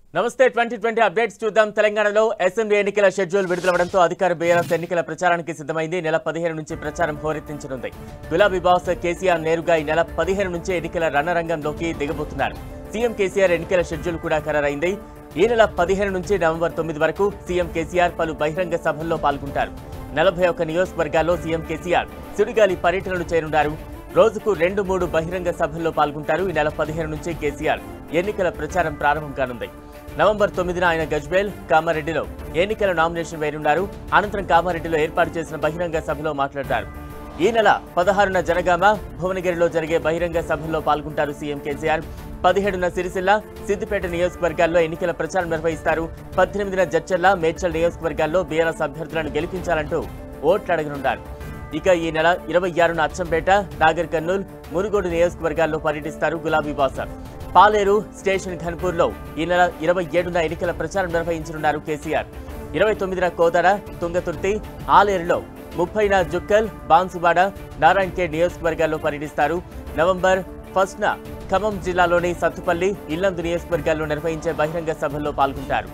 నమస్తే twenty twenty updates చూద్దాం తెలంగాణలో అసెంబ్లీ ఎన్నికల షెడ్యూల్ విడుదలవడంతో అధికార బీఆర్ఎస్ ఎన్నికల ప్రచారానికి సిద్ధమైంది నెల పదిహేను నుంచి ప్రచారం హోరెత్తించనుంది గులాబీ బాస్ కేసీఆర్ నేరుగా ఈ నెల పదిహేను నుంచి ఎన్నికల రణరంగంలోకి దిగబోతున్నారు సీఎం కేసీఆర్ ఎన్నికల షెడ్యూల్ కూడా ఖరారైంది ఈ నెల పదిహేను నుంచి నవంబర్ తొమ్మిది వరకు సీఎం కేసీఆర్ పలు బహిరంగ సభల్లో పాల్గొంటారు నలభై ఒక్క నియోజకవర్గాల్లో సీఎం కేసీఆర్ సుడిగాలి పర్యటనలు చేరున్నారు రోజుకు రెండు మూడు బహిరంగ సభల్లో పాల్గొంటారు ఈ నెల పదిహేను నుంచి కేసీఆర్ ఎన్నికల ప్రచారం ప్రారంభం కానుంది నవంబర్ తొమ్మిదిన ఆయన గజ్వేల్ కామారెడ్డిలో ఎన్నికల నామినేషన్ వేయనున్నారు అనంతరం కామారెడ్డిలో ఏర్పాటు చేసిన బహిరంగ సభలో మాట్లాడతారు ఈ నెల పదహారున జనగామ భువనగిరిలో జరిగే బహిరంగ సభల్లో పాల్గొంటారు సీఎం కేసీఆర్ పదిహేడున సిరిసిల్ల సిద్దిపేట నియోజకవర్గాల్లో ఎన్నికల ప్రచారం నిర్వహిస్తారు పద్దెనిమిదిన జడ్చర్ల మేడ్చల్ నియోజకవర్గాల్లో బీఆర్ఎస్ అభ్యర్థులను గెలిపించాలంటూ ఓట్లు అడగనున్నారు ఇక ఈ నెల ఇరవై ఆరున అచ్చంపేట నాగర్ కర్నూల్ మునుగోడు నియోజకవర్గాల్లో పర్యటిస్తారు గులాబీ బాసర్ పాలేరు స్టేషన్ ఘన్పూర్లో ఈ నెల ఇరవై ఏడున ఎన్నికల ప్రచారం నిర్వహించనున్నారు కేసీఆర్ ఇరవై తొమ్మిదిన కోదర తుంగతుర్తి ఆలేరులో ముప్పైన జుక్కల్ బాన్సువాడ నారాయణ్ ఖేడ్ నియోజకవర్గాల్లో పర్యటిస్తారు నవంబర్ ఫస్ట్న ఖమ్మం జిల్లాలోని సత్తుపల్లి ఇల్లందు నియోజకవర్గాల్లో నిర్వహించే బహిరంగ సభల్లో పాల్గొంటారు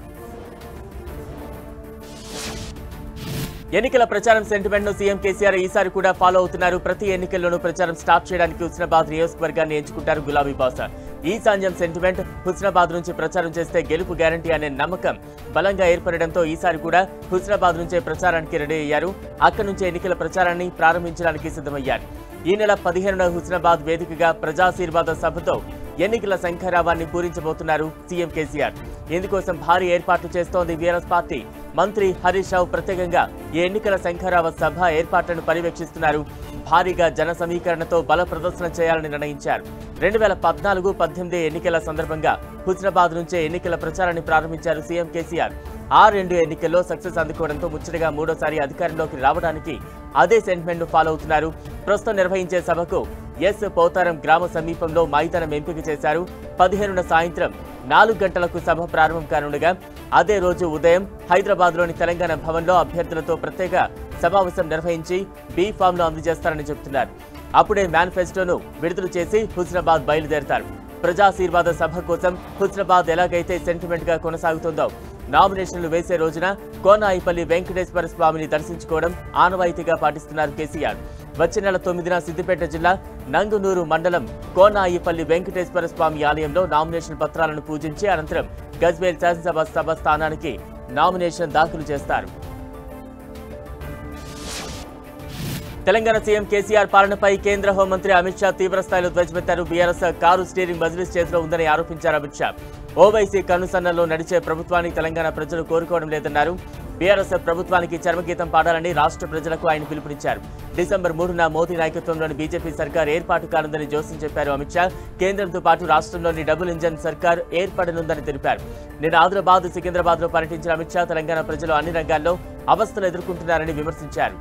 ఎన్నికల ప్రచారం సెంటిమెంట్ ను సీఎం కేసీఆర్ ఈసారి కూడా ఫాలో అవుతున్నారు ప్రతి ఎన్నికల్లోనూ ప్రచారం స్టార్ట్ చేయడానికి హుస్నాబాద్ నియోజకవర్గాన్ని ఎంచుకుంటారు గులాబీ బాసా ఈశాన్యం సెంటిమెంట్ హుస్నాబాద్ నుంచి ప్రచారం చేస్తే గెలుపు గ్యారంటీ అనే నమ్మకం బలంగా ఏర్పడడంతో ఈసారి కూడా హుస్నాబాద్ నుంచే ప్రచారానికి రెడీ అయ్యారు అక్కడి నుంచే ఎన్నికల ప్రచారాన్ని ప్రారంభించడానికి సిద్ధమయ్యారు ఈ నెల పదిహేనున హుస్నాబాద్ వేదికగా ప్రజాశీర్వాద సభతో ఎన్నికల శంఖరావాన్ని పూరించబోతున్నారు సీఎం కేసీఆర్ ఇందుకోసం భారీ ఏర్పాట్లు చేస్తోంది బీఆర్ఎస్ పార్టీ మంత్రి హరీష్ రావు ప్రత్యేకంగా ఈ ఎన్నికల శంఖరావ సభ ఏర్పాట్లను పర్యవేక్షిస్తున్నారు భారీగా జన సమీకరణతో బల ప్రదర్శన చేయాలని నిర్ణయించారు రెండు వేల పద్నాలుగు పద్దెనిమిది ఎన్నికల సందర్భంగా హుస్నాబాద్ నుంచే ఎన్నికల ప్రచారాన్ని ప్రారంభించారు సీఎం కేసీఆర్ ఆ రెండు ఎన్నికల్లో సక్సెస్ అందుకోవడంతో ముచ్చటగా మూడోసారి అధికారంలోకి రావడానికి అదే సెంటిమెంట్ ను ఫాలో అవుతున్నారు ప్రస్తుతం నిర్వహించే సభకు ఎస్ పోతారం గ్రామ సమీపంలో మైదానం ఎంపిక చేశారు పదిహేనున సాయంత్రం నాలుగు గంటలకు సభ ప్రారంభం కానుండగా అదే రోజు ఉదయం హైదరాబాద్ లోని తెలంగాణ భవన్లో అభ్యర్థులతో ప్రత్యేక సమావేశం నిర్వహించి బీ ఫామ్ లో అందజేస్తారని చెబుతున్నారు అప్పుడే మేనిఫెస్టోను విడుదల చేసి హుస్నాబాద్ బయలుదేరతారు ప్రజాశీర్వాద సభ కోసం హుస్నాబాద్ ఎలాగైతే సెంటిమెంట్ గా కొనసాగుతుందో నామినేషన్లు వేసే రోజున కోనాయిపల్లి వెంకటేశ్వర స్వామిని దర్శించుకోవడం ఆనవాయితీగా పాటిస్తున్నారు కేసీఆర్ వచ్చే నెల తొమ్మిదిన సిద్దిపేట జిల్లా నంగునూరు మండలం కోనాయిపల్లి వెంకటేశ్వర స్వామి ఆలయంలో నామినేషన్ పత్రాలను పూజించి అనంతరం గజ్వేల్ శాసనసభ సభ స్థానానికి నామినేషన్ దాఖలు చేస్తారు తెలంగాణ సీఎం కేసీఆర్ పాలనపై కేంద్ర హోంమంత్రి అమిత్ షా తీవ్రస్థాయిలో ధ్వజమెత్తారు బీఆర్ఎస్ కారు స్టీరింగ్ మజ్లిస్ చేతిలో ఉందని ఆరోపించారు అమిత్ షా ఓవైసీ కనుసన్నల్లో నడిచే ప్రభుత్వాన్ని తెలంగాణ ప్రజలు కోరుకోవడం లేదన్నారు బీఆర్ఎస్ ప్రభుత్వానికి చర్మగీతం పాడాలని రాష్ట్ర ప్రజలకు ఆయన పిలుపునిచ్చారు డిసెంబర్ మూడున మోదీ నాయకత్వంలోని బీజేపీ సర్కార్ ఏర్పాటు కానుందని జోస్యం చెప్పారు అమిత్ షా కేంద్రంతో పాటు రాష్ట్రంలోని డబుల్ ఇంజన్ సర్కార్ ఏర్పడనుందని తెలిపారు నిన్న ఆదిలాబాద్ సికింద్రాబాద్ లో పర్యటించిన అమిత్ షా తెలంగాణ ప్రజలు అన్ని రంగాల్లో అవస్థలు ఎదుర్కొంటున్నారని విమర్శించారు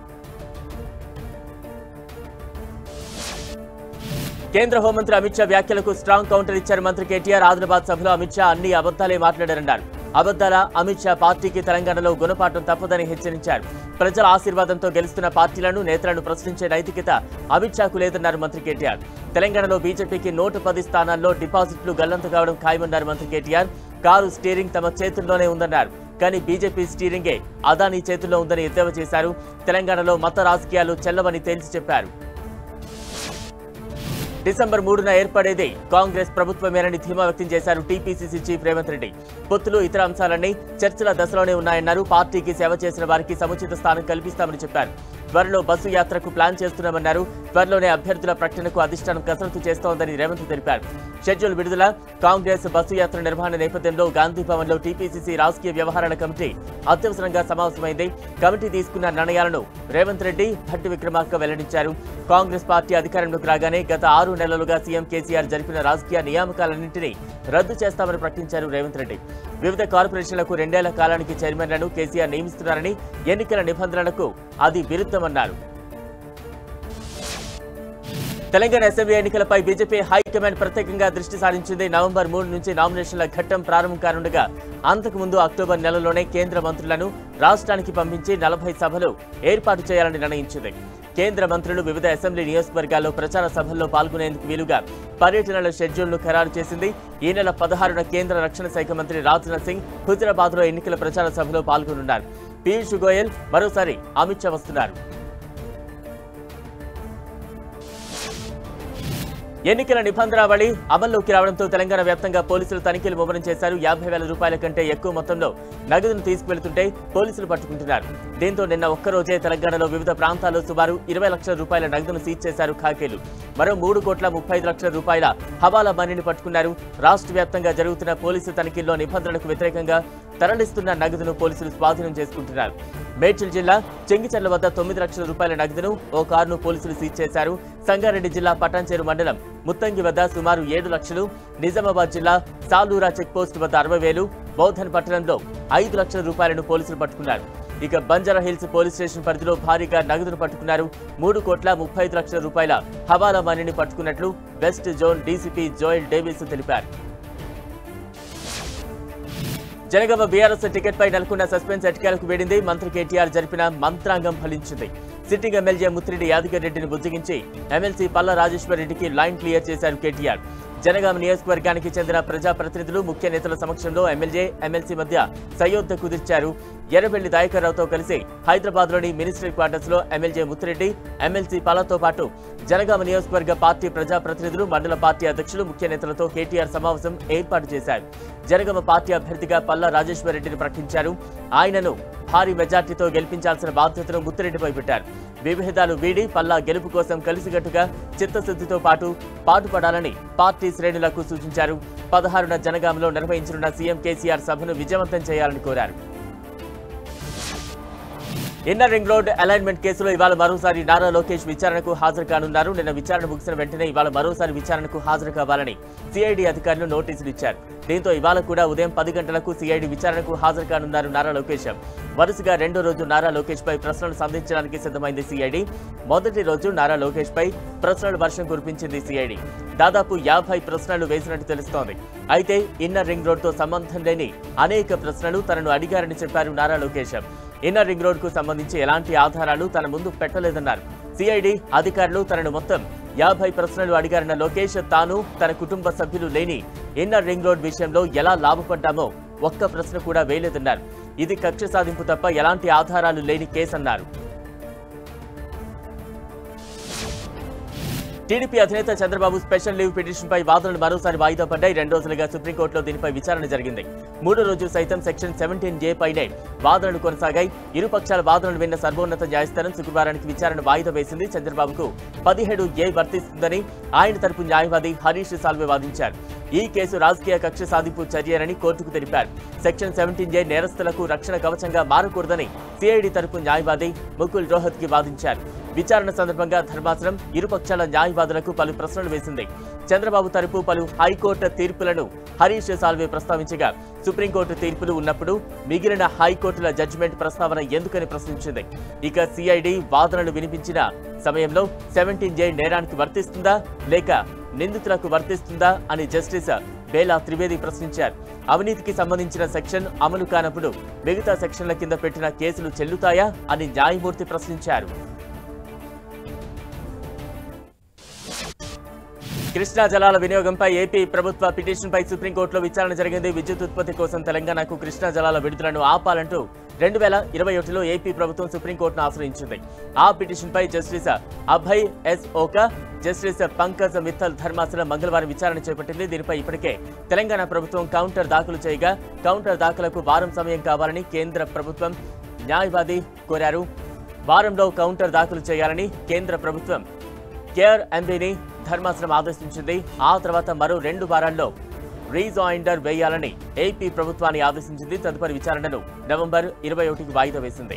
కేంద్ర హోంమంత్రి అమిత్ షా వ్యాఖ్యలకు స్ట్రాంగ్ కౌంటర్ ఇచ్చారు మంత్రి కేటీఆర్ ఆదిలాబాద్ సభలో అమిత్ షా అన్ని అబద్ధాలే మాట్లాడారన్నారు అబద్ధాల అమిత్ షా పార్టీకి తెలంగాణలో గుణపాఠం తప్పదని హెచ్చరించారు ప్రజల ఆశీర్వాదంతో గెలుస్తున్న పార్టీలను నేతలను ప్రశ్నించే నైతికత అమిత్ షాకు లేదన్నారు మంత్రి కేటీఆర్ తెలంగాణలో బీజేపీకి నూట పది స్థానాల్లో డిపాజిట్లు గల్లంతు కావడం ఖాయమన్నారు మంత్రి కేటీఆర్ కారు స్టీరింగ్ తమ చేతుల్లోనే ఉందన్నారు కానీ బీజేపీ స్టీరింగే అదానీ చేతుల్లో ఉందని ఎద్దేవా చేశారు తెలంగాణలో మత రాజకీయాలు చెల్లవని తేల్చి చెప్పారు డిసెంబర్ మూడున ఏర్పడేది కాంగ్రెస్ ప్రభుత్వమేనని ధీమా వ్యక్తం చేశారు టీపీసీసీ చీఫ్ రేవంత్ రెడ్డి పొత్తులు ఇతర అంశాలన్నీ చర్చల దశలోనే ఉన్నాయన్నారు పార్టీకి సేవ చేసిన వారికి సముచిత స్థానం కల్పిస్తామని చెప్పారు త్వరలో బస్సు యాత్రకు ప్లాన్ చేస్తున్నామన్నారు త్వరలోనే అభ్యర్థుల ప్రకటనకు అధిష్టానం కసరత్తు చేస్తోందని రేవంత్ తెలిపారు షెడ్యూల్ విడుదల కాంగ్రెస్ బస్సు యాత్ర నిర్వహణ నేపథ్యంలో గాంధీ భవన్ లో టీపీసీసీ రాజకీయ వ్యవహారాల కమిటీ అత్యవసరంగా సమావేశమైంది కమిటీ తీసుకున్న నిర్ణయాలను రేవంత్ రెడ్డి భట్టి విక్రమార్క వెల్లడించారు కాంగ్రెస్ పార్టీ అధికారంలోకి రాగానే గత ఆరు నెలలుగా సీఎం కేసీఆర్ జరిపిన రాజకీయ నియామకాలన్నింటినీ రద్దు చేస్తామని ప్రకటించారు రేవంత్ రెడ్డి వివిధ కార్పొరేషన్లకు రెండేళ్ల కాలానికి చైర్మన్లను కేసీఆర్ నియమిస్తున్నారని ఎన్నికల నిబంధనలకు అది విరుద్ధమన్నారు తెలంగాణ అసెంబ్లీ ఎన్నికలపై బీజేపీ హైకమాండ్ ప్రత్యేకంగా దృష్టి సారించింది నవంబర్ మూడు నుంచి నామినేషన్ల ఘట్టం ప్రారంభం కానుండగా అంతకుముందు అక్టోబర్ నెలలోనే కేంద్ర మంత్రులను రాష్ట్రానికి పంపించి నలభై సభలు ఏర్పాటు చేయాలని నిర్ణయించింది కేంద్ర మంత్రులు వివిధ అసెంబ్లీ నియోజకవర్గాల్లో ప్రచార సభల్లో పాల్గొనేందుకు వీలుగా పర్యటనల షెడ్యూల్ను ఖరారు చేసింది ఈ నెల పదహారున కేంద్ర రక్షణ శాఖ మంత్రి రాజ్నాథ్ సింగ్ హుజరాబాద్లో ఎన్నికల ప్రచార సభలో పాల్గొనున్నారు పీయూష్ గోయల్ మరోసారి అమిత్ షా వస్తున్నారు ఎన్నికల నిబంధనావళి అమల్లోకి రావడంతో తెలంగాణ వ్యాప్తంగా పోలీసులు తనిఖీలు ముమ్మరం చేశారు యాభై వేల రూపాయల కంటే ఎక్కువ మొత్తంలో నగదును తీసుకువెళ్తుంటే పోలీసులు పట్టుకుంటున్నారు దీంతో నిన్న ఒక్కరోజే తెలంగాణలో వివిధ ప్రాంతాల్లో సుమారు ఇరవై లక్షల రూపాయల నగదును సీజ్ చేశారు ఖాకీలు మరో మూడు కోట్ల ముప్పై ఐదు లక్షల రూపాయల హవాలా మనీని పట్టుకున్నారు రాష్ట్ర వ్యాప్తంగా జరుగుతున్న పోలీసు తనిఖీల్లో నిబంధనలకు వ్యతిరేకంగా తరలిస్తున్న నగదును పోలీసులు స్వాధీనం చేసుకుంటున్నారు మేడ్చల్ జిల్లా చెంగిచెర్ల వద్ద తొమ్మిది లక్షల రూపాయల నగదును ఓ కారును పోలీసులు సీజ్ చేశారు సంగారెడ్డి జిల్లా పటాన్చేరు మండలం ముత్తంగి వద్ద సుమారు ఏడు లక్షలు నిజామాబాద్ జిల్లా సాలూరా చెక్పోస్ట్ వద్ద అరవై వేలు బౌద్ధన్ పట్టణంలో ఐదు లక్షల రూపాయలను పోలీసులు పట్టుకున్నారు ఇక బంజారా హిల్స్ పోలీస్ స్టేషన్ పరిధిలో భారీగా నగదును పట్టుకున్నారు మూడు కోట్ల ముప్పై ఐదు లక్షల రూపాయల హవాలా మనీని పట్టుకున్నట్లు west zone DCP Joel Davis తెలిపారు జనగామ బీఆర్ఎస్ టికెట్ పై నెలకొన్న సస్పెన్స్ ఎట్కేలకు వేడింది మంత్రి కేటీఆర్ జరిపిన మంత్రాంగం ఫలించింది సిట్టింగ్ ఎమ్మెల్యే ముత్తిరెడ్డి యాదగిరి రెడ్డిని బుజ్జగించి ఎమ్మెల్సీ పల్ల రాజేశ్వర్ రెడ్డికి లైన్ క్లియర్ చేశారు కేటీఆర్ జనగామ నియోజకవర్గానికి చెందిన ప్రజాప్రతినిధులు ముఖ్య నేతల సమక్షంలో ఎమ్మెల్యే ఎమ్మెల్సీ మధ్య సయోధ్య కుదిర్చారు ఎర్రబెల్లి దయాకర్రావుతో కలిసి హైదరాబాద్ లోని మినిస్ట్రీ క్వార్టర్స్ లో ఎమ్మెల్యే ముత్తిరెడ్డి ఎమ్మెల్సీ పాలతో పాటు జనగామ నియోజకవర్గ పార్టీ ప్రజాప్రతినిధులు మండల పార్టీ అధ్యక్షులు ముఖ్య నేతలతో కేటీఆర్ సమావేశం ఏర్పాటు చేశారు జనగామ పార్టీ అభ్యర్థిగా పల్లా రాజేశ్వర్ రెడ్డిని ప్రకటించారు ఆయనను భారీ మెజార్టీతో గెలిపించాల్సిన బాధ్యతను ముత్తిరెడ్డిపై పెట్టారు విభేదాలు వీడి పల్లా గెలుపు కోసం కలిసికట్టుగా చిత్తశుద్ధితో పాటు పాటుపడాలని పార్టీ శ్రేణులకు సూచించారు పదహారున జనగామలో నిర్వహించనున్న సీఎం కేసీఆర్ సభను విజయవంతం చేయాలని కోరారు ఇన్నర్ రింగ్ రోడ్ అలైన్మెంట్ కేసులో ఇవాళ మరోసారి నారా లోకేష్ విచారణకు హాజరు కానున్నారు నిన్న విచారణ ముగిసిన వెంటనే ఇవాళ మరోసారి విచారణకు హాజరు కావాలని సిఐడి అధికారులు నోటీసులు ఇచ్చారు దీంతో ఇవాళ కూడా ఉదయం పది గంటలకు సిఐడి విచారణకు హాజరు కానున్నారు నారా లోకేష్ వరుసగా రెండో రోజు నారా లోకేష్ పై ప్రశ్నలు సంధించడానికి సిద్ధమైంది సిఐడి మొదటి రోజు నారా లోకేష్ పై ప్రశ్నల వర్షం కురిపించింది సిఐడి దాదాపు యాభై ప్రశ్నలు వేసినట్టు తెలుస్తోంది అయితే ఇన్నర్ రింగ్ రోడ్ తో సంబంధం లేని అనేక ప్రశ్నలు తనను అడిగారని చెప్పారు Nara Lokesh inner ring road కు సంబంధించి ఎలాంటి ఆధారాలు తన ముందు పెట్టలేదన్నారు సిఐడి అధికారులు తనను మొత్తం యాభై ప్రశ్నలు అడిగారన్న లోకేష్ తాను తన కుటుంబ సభ్యులు లేని ఇన్నర్ రింగ్ రోడ్ విషయంలో ఎలా లాభపడ్డామో ఒక్క ప్రశ్న కూడా వేయలేదన్నారు ఇది కక్ష సాధింపు తప్ప ఎలాంటి ఆధారాలు లేని కేసన్నారు టీడీపీ అధినేత చంద్రబాబు స్పెషల్ లీవ్ పిటిషన్ పై వాదనలు మరోసారి వాయిదా పడ్డాయి రెండు రోజులుగా సుప్రీంకోర్టులో దీనిపై విచారణ జరిగింది మూడో రోజు సైతం సెక్షన్ సెవెంటీన్ జే పైనే వాదనలు కొనసాగాయి ఇరు పక్షాల వాదనలు విన్న సర్వోన్నత న్యాయస్థానం శుక్రవారానికి విచారణ వాయిదా వేసింది చంద్రబాబుకు పదిహేడు ఏ వర్తిస్తుందని ఆయన తరపు న్యాయవాది హరీష్ సాల్వే వాదించారు ఈ కేసు రాజకీయ కక్ష సాధింపు చర్యనని కోర్టుకు తెలిపారు సెక్షన్ సెవెంటీన్ జే నేరస్తులకు రక్షణ కవచంగా మారకూడదని సిఐడి తరపు న్యాయవాది ముకుల్ రోహత్ కి వాదించారు విచారణ సందర్భంగా ధర్మాసనం ఇరుపక్షాల న్యాయవాదులకు పలు ప్రశ్నలు వేసింది చంద్రబాబు తరపు పలు హైకోర్టు తీర్పులను హరీష్ సాల్వే ప్రస్తావించగా సుప్రీంకోర్టు తీర్పులు ఉన్నప్పుడు మిగిలిన హైకోర్టుల జడ్జిమెంట్ ప్రస్తావన ఎందుకని ప్రశ్నించింది ఇక సిఐడి వాదనలు వినిపించిన సమయంలో సెవెంటీన్ జే నేరానికి వర్తిస్తుందా లేక నిందితులకు వర్తిస్తుందా అని జస్టిస్ బేలా త్రివేది ప్రశ్నించారు అవినీతికి సంబంధించిన సెక్షన్ అమలు కానప్పుడు మిగతా సెక్షన్ల కింద పెట్టిన కేసులు చెల్లుతాయా అని న్యాయమూర్తి ప్రశ్నించారు కృష్ణా జలాల వినియోగంపై ఏపీ ప్రభుత్వ పిటిషన్పై సుప్రీంకోర్టులో విచారణ జరిగింది విద్యుత్ ఉత్పత్తి కోసం తెలంగాణకు కృష్ణా జలాల విడుదలను ఆపాలంటూ రెండు వేల ఇరవై ఒకటిలో ఏపీ ప్రభుత్వం సుప్రీంకోర్టును ఆశ్రయించింది ఆ పిటిషన్పై justice Abhay S Oka justice Pankaj Mittal ధర్మాసనం మంగళవారం విచారణ చేపట్టింది దీనిపై ఇప్పటికే తెలంగాణ ప్రభుత్వం కౌంటర్ దాఖలు చేయగా కౌంటర్ దాఖలకు వారం సమయం కావాలని కేంద్ర ప్రభుత్వం న్యాయవాది కోరారు వారంలో కౌంటర్ దాఖలు చేయాలని కేంద్ర ప్రభుత్వం కేఆర్ ఎంబీని ధర్మాసనం ఆదేశించింది ఆ తర్వాత మరో రెండు వారాల్లో రీజాయిండర్ వేయాలని ఏపీ ప్రభుత్వాన్ని ఆదేశించింది తదుపరి విచారణను నవంబర్ ఇరవై ఒకటికి వాయిదా వేసింది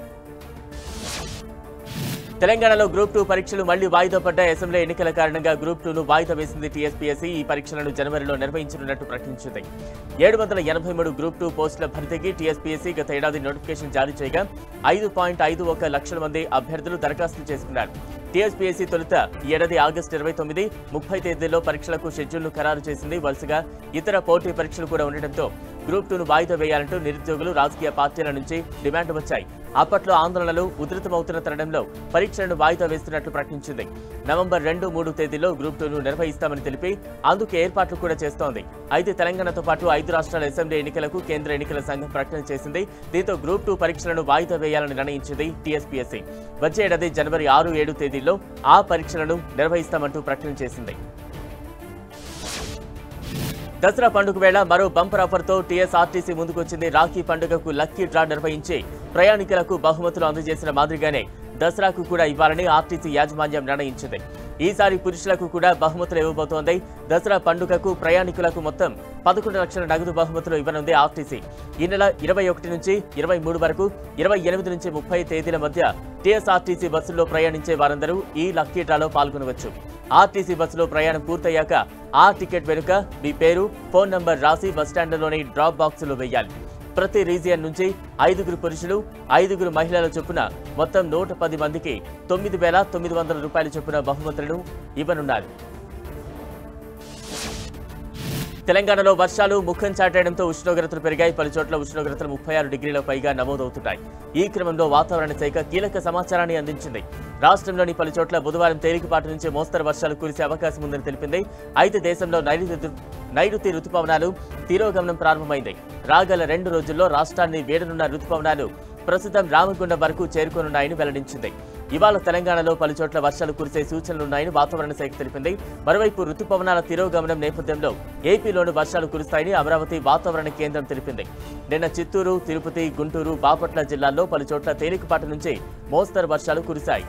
తెలంగాణలో గ్రూప్ టూ పరీక్షలు మళ్లీ వాయిదా పడ్డ అసెంబ్లీ ఎన్నికల కారణంగా గ్రూప్ టూను వాయిదా వేసింది టీఎస్పీఎస్సీ ఈ పరీక్షలను జనవరిలో నిర్వహించనున్నట్టు ప్రకటించింది ఏడు వందల ఎనభై మూడు గ్రూప్ టూ పోస్టుల భర్తీకి టీఎస్పీఎస్సీ గత ఏడాది నోటిఫికేషన్ జారీ చేయగా ఐదు పాయింట్ ఐదు ఒక లక్షల మంది అభ్యర్థులు దరఖాస్తు చేసుకున్నారు టీఎస్పీఎస్సీ తొలుత ఈ ఏడాది ఆగస్టు ఇరవై తొమ్మిది ముప్పై తేదీల్లో పరీక్షలకు షెడ్యూల్ను ఖరారు చేసింది వరుసగా ఇతర పోటీ పరీక్షలు కూడా ఉండటంతో గ్రూప్ టూను వాయిదా వేయాలంటూ నిరుద్యోగులు రాజకీయ పార్టీల నుంచి డిమాండ్ వచ్చాయి అప్పట్లో ఆందోళనలు ఉధృతమవుతున్న తరుణంలో పరీక్షలను వాయిదా వేస్తున్నట్లు ప్రకటించింది నవంబర్ రెండు మూడు తేదీలో గ్రూప్ టూను నిర్వహిస్తామని తెలిపి అందుకు ఏర్పాట్లు కూడా చేస్తోంది అయితే తెలంగాణతో పాటు ఐదు రాష్ట్రాల అసెంబ్లీ ఎన్నికలకు కేంద్ర ఎన్నికల సంఘం ప్రకటన చేసింది దీంతో గ్రూప్ టూ పరీక్షలను వాయిదా వేయాలని నిర్ణయించింది టీఎస్పీఎస్సీ వచ్చే ఏడాది జనవరి ఆరు ఏడు తేదీల్లో ఆ పరీక్షలను నిర్వహిస్తామంటూ ప్రకటన చేసింది దసరా పండుగ వేళ మరో బంపర్ ఆఫర్తో టీఎస్ఆర్టీసీ ముందుకొచ్చింది రాఖీ పండుగకు లక్కీ డ్రా నిర్వహించి ప్రయాణికులకు బహుమతులు అందజేసిన మాదిరిగానే దసరాకు కూడా ఇవ్వాలని ఆర్టీసీ యాజమాన్యం నిర్ణయించింది ఈసారి పురుషులకు కూడా బహుమతులు ఇవ్వబోతోంది దసరా పండుగకు ప్రయాణికులకు మొత్తం పదకొండు లక్షల నగదు బహుమతులు ఇవ్వనుంది ఆర్టీసీ ఈ నెల ఇరవై ఒకటి నుంచి ఇరవై మూడు వరకు ఇరవై ఎనిమిది నుంచి ముప్పై తేదీల మధ్య టీఎస్ఆర్టీసీ బస్సుల్లో ప్రయాణించే వారందరూ ఈ లక్కీ డ్రాలో పాల్గొనవచ్చు ఆర్టీసీ బస్సులో ప్రయాణం పూర్తయ్యాక ఆ టికెట్ వెనుక మీ పేరు ఫోన్ నంబర్ రాసి బస్టాండ్లోని డ్రాప్ బాక్సులో వేయాలి ప్రతి రీజియన్ నుంచి ఐదుగురు పురుషులు ఐదుగురు మహిళల చొప్పున మొత్తం నూట పది మందికి తొమ్మిది వేల తొమ్మిది వందల రూపాయల చొప్పున బహుమతులను ఇవ్వనున్నారు తెలంగాణలో వర్షాలు ముఖం చాటేయడంతో ఉష్ణోగ్రతలు పెరిగాయి పలు చోట్ల ఉష్ణోగ్రతలు ముప్పై ఆరు డిగ్రీల పైగా నమోదవుతున్నాయి ఈ క్రమంలో వాతావరణ శాఖ కీలక సమాచారాన్ని అందించింది రాష్ట్రంలోని పలు చోట్ల బుధవారం తేలికపాటి నుంచి మోస్తరు వర్షాలు కురిసే అవకాశం ఉందని తెలిపింది అయితే దేశంలో నైరుతి ఋతు- నైరుతి రుతుపవనాలు తిరోగమనం ప్రారంభమైంది రాగల రెండు రోజుల్లో రాష్ట్రాన్ని వేడనున్న రుతుపవనాలు ప్రస్తుతం రామగుండం వరకు చేరుకోనున్నాయని వెల్లడించింది ఇవాళ తెలంగాణలో పలు చోట్ల వర్షాలు కురిసే సూచనలున్నాయని వాతావరణ శాఖ తెలిపింది మరోవైపు రుతుపవనాల తిరోగమనం నేపథ్యంలో ఏపీలోనూ వర్షాలు కురుస్తాయని అమరావతి వాతావరణ కేంద్రం తెలిపింది నిన్న చిత్తూరు తిరుపతి గుంటూరు బాపట్ల జిల్లాల్లో పలు చోట్ల తేలికపాటి నుంచి మోస్తరు వర్షాలు కురిశాయి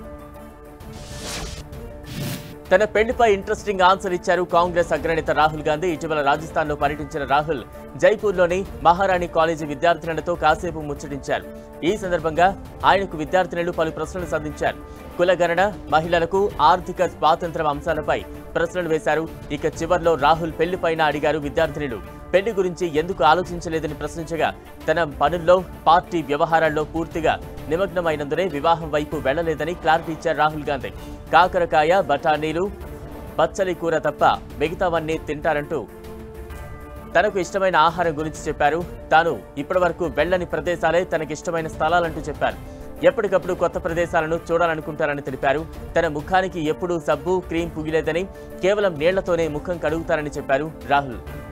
తన పెళ్లిపై ఇంట్రెస్టింగ్ ఆన్సర్ ఇచ్చారు కాంగ్రెస్ అగ్రనేత రాహుల్ గాంధీ ఇటీవల రాజస్థాన్లో పర్యటించిన రాహుల్ జైపూర్లోని మహారాణి కాలేజీ విద్యార్థినులతో కాసేపు ముచ్చటించారు ఈ సందర్భంగా ఆయనకు విద్యార్థినులు పలు ప్రశ్నలు సంధించారు కులగణన మహిళలకు ఆర్థిక స్వాతంత్ర్యం అంశాలపై ప్రశ్నలు వేశారు ఇక చివర్లో రాహుల్ పెళ్లిపైన అడిగారు విద్యార్థినులు పెళ్లి గురించి ఎందుకు ఆలోచించలేదని ప్రశ్నించగా తన పనుల్లో పార్టీ వ్యవహారాల్లో పూర్తిగా నిమగ్నమైనందునే వివాహం వైపు వెళ్లలేదని క్లారిటీ ఇచ్చారు రాహుల్ గాంధీ కాకరకాయ బఠానీలు పచ్చలి కూర తప్ప మిగతావన్నీ తింటారంటూ తనకు ఇష్టమైన ఆహారం గురించి చెప్పారు తాను ఇప్పటివరకు వెళ్ళని ప్రదేశాలే తనకిష్టమైన స్థలాలంటూ చెప్పారు ఎప్పటికప్పుడు కొత్త ప్రదేశాలను చూడాలనుకుంటారని తెలిపారు తన ముఖానికి ఎప్పుడూ సబ్బు క్రీమ్ పుగిలేదని కేవలం నీళ్లతోనే ముఖం కడుగుతారని చెప్పారు రాహుల్